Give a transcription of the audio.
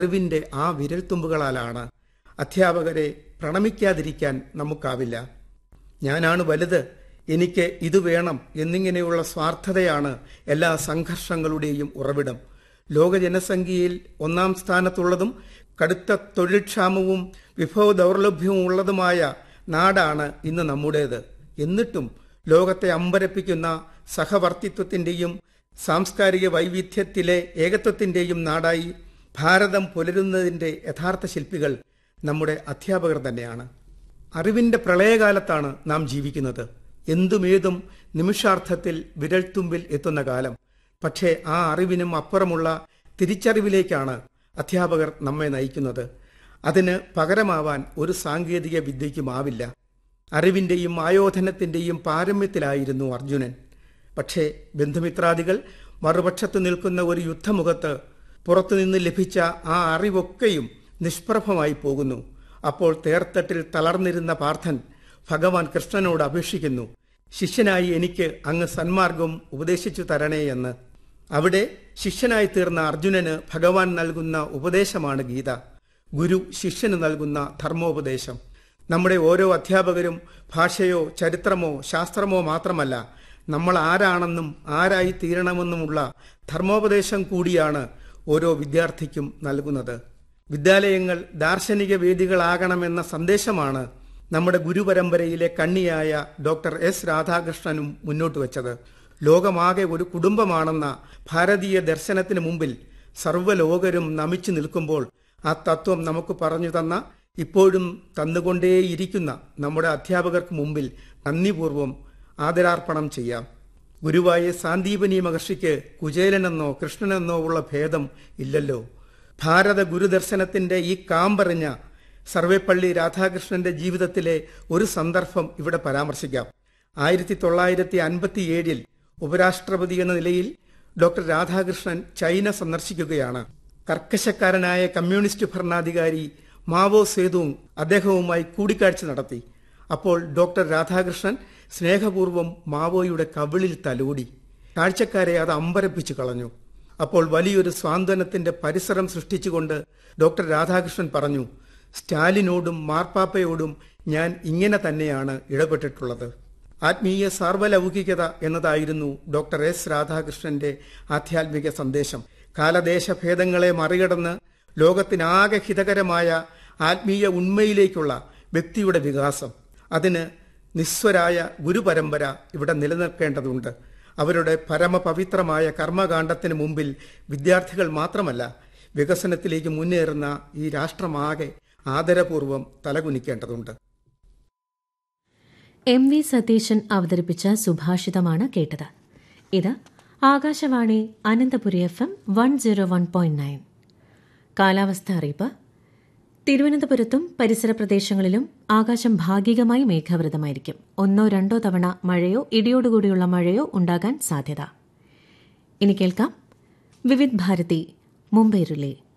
അറിവിന്റെ ആ വിരൽത്തുമ്പുകളാലാണ് അധ്യാപകരെ പ്രണമിക്കാതിരിക്കാൻ നമുക്കാവില്ല ഞാനാണ് വലുത് എനിക്ക് ഇത് വേണം എന്നിങ്ങനെയുള്ള സ്വാർത്ഥതയാണ് എല്ലാ സംഘർഷങ്ങളുടെയും ഉറവിടം ലോക ജനസംഖ്യയിൽ ഒന്നാം സ്ഥാനത്തുള്ളതും കടുത്ത തൊഴിൽക്ഷാമവും വിഭവ ദൗർലഭ്യവും ഉള്ളതുമായ നാടാണ് ഇന്ന് നമ്മുടേത് എന്നിട്ടും ലോകത്തെ അമ്പരപ്പിക്കുന്ന സഹവർത്തിത്വത്തിന്റെയും സാംസ്കാരിക വൈവിധ്യത്തിലെ ഏകത്വത്തിന്റെയും നാടായി ഭാരതം പുലരുന്നതിന്റെ യഥാർത്ഥ ശില്പികൾ നമ്മുടെ അധ്യാപകർ തന്നെയാണ് അറിവിന്റെ പ്രളയകാലത്താണ് നാം ജീവിക്കുന്നത് എന്തുമേതും നിമിഷാർത്ഥത്തിൽ വിരൽത്തുമ്പിൽ എത്തുന്ന കാലം പക്ഷേ ആ അറിവിനും അപ്പുറമുള്ള തിരിച്ചറിവിലേക്കാണ് അധ്യാപകർ നമ്മെ നയിക്കുന്നത് അതിന് പകരമാവാൻ ഒരു സാങ്കേതിക വിദ്യയ്ക്കുമാവില്ല അറിവിന്റെയും ആയോധനത്തിന്റെയും പാരമ്യത്തിലായിരുന്നു അർജുനൻ പക്ഷേ ബന്ധുമിത്രാദികൾ മറുപക്ഷത്ത് നിൽക്കുന്ന ഒരു യുദ്ധമുഖത്ത് പുറത്തുനിന്ന് ലഭിച്ച ആ അറിവൊക്കെയും നിഷ്പ്രഭമായി പോകുന്നു അപ്പോൾ തേർത്തട്ടിൽ തളർന്നിരുന്ന പാർത്ഥൻ ഭഗവാൻ കൃഷ്ണനോട് അപേക്ഷിക്കുന്നു ശിഷ്യനായി എനിക്ക് അങ്ങ് സന്മാർഗം ഉപദേശിച്ചു തരണേ എന്ന് അവിടെ ശിഷ്യനായി തീർന്ന അർജുനന് ഭഗവാൻ നൽകുന്ന ഉപദേശമാണ് ഗീത ഗുരു ശിഷ്യന് നൽകുന്ന ധർമ്മോപദേശം നമ്മുടെ ഓരോ അധ്യാപകരും ഭാഷയോ ചരിത്രമോ ശാസ്ത്രമോ മാത്രമല്ല നമ്മൾ ആരാണെന്നും ആരായി തീരണമെന്നുമുള്ള ധർമ്മോപദേശം കൂടിയാണ് ഓരോ വിദ്യാർത്ഥിക്കും നൽകുന്നത് വിദ്യാലയങ്ങൾ ദാർശനിക വേദികളാകണമെന്ന സന്ദേശമാണ് നമ്മുടെ ഗുരുപരമ്പരയിലെ കണ്ണിയായ ഡോക്ടർ എസ് രാധാകൃഷ്ണനും മുന്നോട്ട് വച്ചത് ലോകമാകെ ഒരു കുടുംബമാണെന്ന ഭാരതീയ ദർശനത്തിന് മുമ്പിൽ സർവ്വലോകരും നമിച്ചു നിൽക്കുമ്പോൾ ആ തത്വം നമുക്ക് പറഞ്ഞു തന്ന ഇപ്പോഴും തന്നുകൊണ്ടേയിരിക്കുന്ന നമ്മുടെ അധ്യാപകർക്ക് മുമ്പിൽ നന്ദിപൂർവം ആദരാർപ്പണം ചെയ്യാം ഗുരുവായ സാന്ദീപനി മഹർഷിക്ക് കുചേലനെന്നോ കൃഷ്ണനെന്നോ ഉള്ള ഭേദം ഇല്ലല്ലോ ഭാരത ഗുരുദർശനത്തിന്റെ ഈ കാമ്പറിഞ്ഞ സർവേപ്പള്ളി രാധാകൃഷ്ണന്റെ ജീവിതത്തിലെ ഒരു സന്ദർഭം ഇവിടെ പരാമർശിക്കാം ആയിരത്തി തൊള്ളായിരത്തി അൻപത്തിയേഴിൽ ഉപരാഷ്ട്രപതി എന്ന നിലയിൽ ഡോക്ടർ രാധാകൃഷ്ണൻ ചൈന സന്ദർശിക്കുകയാണ് കർക്കശക്കാരനായ കമ്മ്യൂണിസ്റ്റ് ഭരണാധികാരി മാവോ സേതുങ് അദ്ദേഹവുമായി കൂടിക്കാഴ്ച നടത്തി അപ്പോൾ ഡോക്ടർ രാധാകൃഷ്ണൻ സ്നേഹപൂർവ്വം മാവോയുടെ കവിളിൽ തലോടി കാഴ്ചക്കാരെ അത് അമ്പരപ്പിച്ചു കളഞ്ഞു അപ്പോൾ വലിയൊരു സ്വാന്തനത്തിന്റെ പരിസരം സൃഷ്ടിച്ചുകൊണ്ട് ഡോക്ടർ രാധാകൃഷ്ണൻ പറഞ്ഞു സ്റ്റാലിനോടും മാർപ്പാപ്പയോടും ഞാൻ ഇങ്ങനെ തന്നെയാണ് ഇടപെട്ടിട്ടുള്ളത് ആത്മീയ സാർവലൗകികത എന്നതായിരുന്നു ഡോക്ടർ എസ് രാധാകൃഷ്ണന്റെ ആധ്യാത്മിക സന്ദേശം കാലദേശഭേദങ്ങളെ മറികടന്ന് ലോകത്തിനാകെ ഹിതകരമായ ആത്മീയ ഉണ്മയിലേക്കുള്ള വ്യക്തിയുടെ വികാസം അതിന് നിസ്വരായ ഗുരുപരമ്പര ഇവിടെ നിലനിൽക്കേണ്ടതുണ്ട് അവരുടെ പരമപവിത്രമായ കർമ്മകാണ്ഡത്തിന് മുമ്പിൽ വിദ്യാർത്ഥികൾ മാത്രമല്ല വികസനത്തിലേക്ക് മുന്നേറുന്ന ഈ രാഷ്ട്രമാകെ ആദരപൂർവം തലകുനിക്കേണ്ടതുണ്ട് എം വി സതീശൻ അവതരിപ്പിച്ച സുഭാഷിതമാണ് കേട്ടത് ഇത് Akashvani Ananthapuri F M one zero one point nine കാലാവസ്ഥ അറിയിപ്പ് തിരുവനന്തപുരത്തും പരിസര പ്രദേശങ്ങളിലും ആകാശം ഭാഗികമായി മേഘാവൃതമായിരിക്കും ഒന്നോ രണ്ടോ തവണ മഴയോ ഇടിയോടുകൂടിയുള്ള മഴയോ ഉണ്ടാകാൻ സാധ്യത ഇനി കേൾക്കാം വിവിധ് ഭാരതി മുംബൈ റിലേ